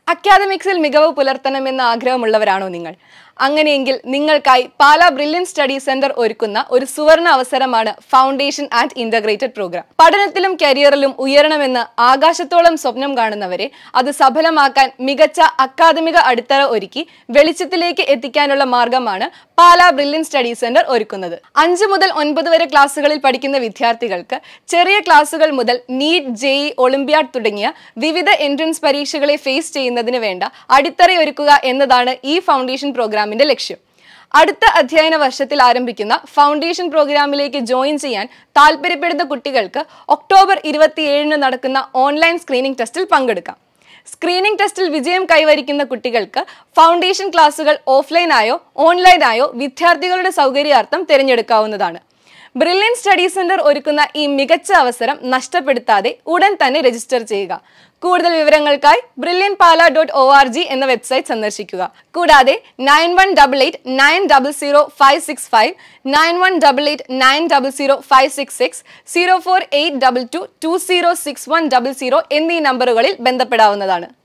അക്കാദമിക്സിൽ മികവ് പുലർത്തണമെന്ന ആഗ്രഹമുള്ളവരാണോ നിങ്ങൾ അങ്ങനെയെങ്കിൽ നിങ്ങൾക്കായി പാലാ ബ്രില്യൻ സ്റ്റഡി സെന്റർ ഒരുക്കുന്ന ഒരു സുവർണ അവസരമാണ് ഫൗണ്ടേഷൻ ആൻഡ് ഇന്റഗ്രേറ്റഡ് പ്രോഗ്രാം പഠനത്തിലും കരിയറിലും ഉയരണമെന്ന് ആകാശത്തോളം സ്വപ്നം കാണുന്നവരെ അത് സഫലമാക്കാൻ മികച്ച അക്കാദമിക അടിത്തറ ഒരുക്കി വെളിച്ചത്തിലേക്ക് എത്തിക്കാനുള്ള മാർഗമാണ് പാലാ ബ്രില്യൻ സ്റ്റഡി സെന്റർ ഒരുക്കുന്നത് അഞ്ച് മുതൽ ഒൻപത് വരെ ക്ലാസ്സുകളിൽ പഠിക്കുന്ന വിദ്യാർത്ഥികൾക്ക് ചെറിയ ക്ലാസ്സുകൾ മുതൽ നീറ്റ് ജെഇ ഒളിമ്പ്യാഡ് തുടങ്ങിയ വിവിധ എൻട്രൻസ് പരീക്ഷകളെ ഫേസ് ചെയ്യുന്നതിന് വേണ്ട അടിത്തറയൊരുക്കുക എന്നതാണ് ഈ ഫൗണ്ടേഷൻ പ്രോഗ്രാമിന്റെ ലക്ഷ്യം അടുത്ത അധ്യയന വർഷത്തിൽ ആരംഭിക്കുന്ന ഫൗണ്ടേഷൻ പ്രോഗ്രാമിലേക്ക് ജോയിൻ ചെയ്യാൻ താല്പര്യപ്പെടുന്ന കുട്ടികൾക്ക് ഒക്ടോബർ ഇരുപത്തിയേഴിന് നടക്കുന്ന ഓൺലൈൻ സ്ക്രീനിംഗ് ടെസ്റ്റിൽ പങ്കെടുക്കാം സ്ക്രീനിംഗ് ടെസ്റ്റിൽ വിജയം കൈവരിക്കുന്ന കുട്ടികൾക്ക് ഫൗണ്ടേഷൻ ക്ലാസുകൾ ഓഫ്ലൈനായോ ഓൺലൈനായോ വിദ്യാർത്ഥികളുടെ സൗകര്യാർത്ഥം തിരഞ്ഞെടുക്കാവുന്നതാണ് ബ്രില്യൻ സ്റ്റഡി സെന്റർ ഒരുക്കുന്ന ഈ മികച്ച അവസരം നഷ്ടപ്പെടുത്താതെ ഉടൻ തന്നെ രജിസ്റ്റർ ചെയ്യുക കൂടുതൽ വിവരങ്ങൾക്കായി Brilliant Pala dot O R G എന്ന വെബ്സൈറ്റ് സന്ദർശിക്കുക കൂടാതെ nine one double eight nine double zero five six five nine one double eight nine double zero five six six zero four eight double two two zero six one double zero എന്നീ നമ്പറുകളിൽ ബന്ധപ്പെടാവുന്നതാണ്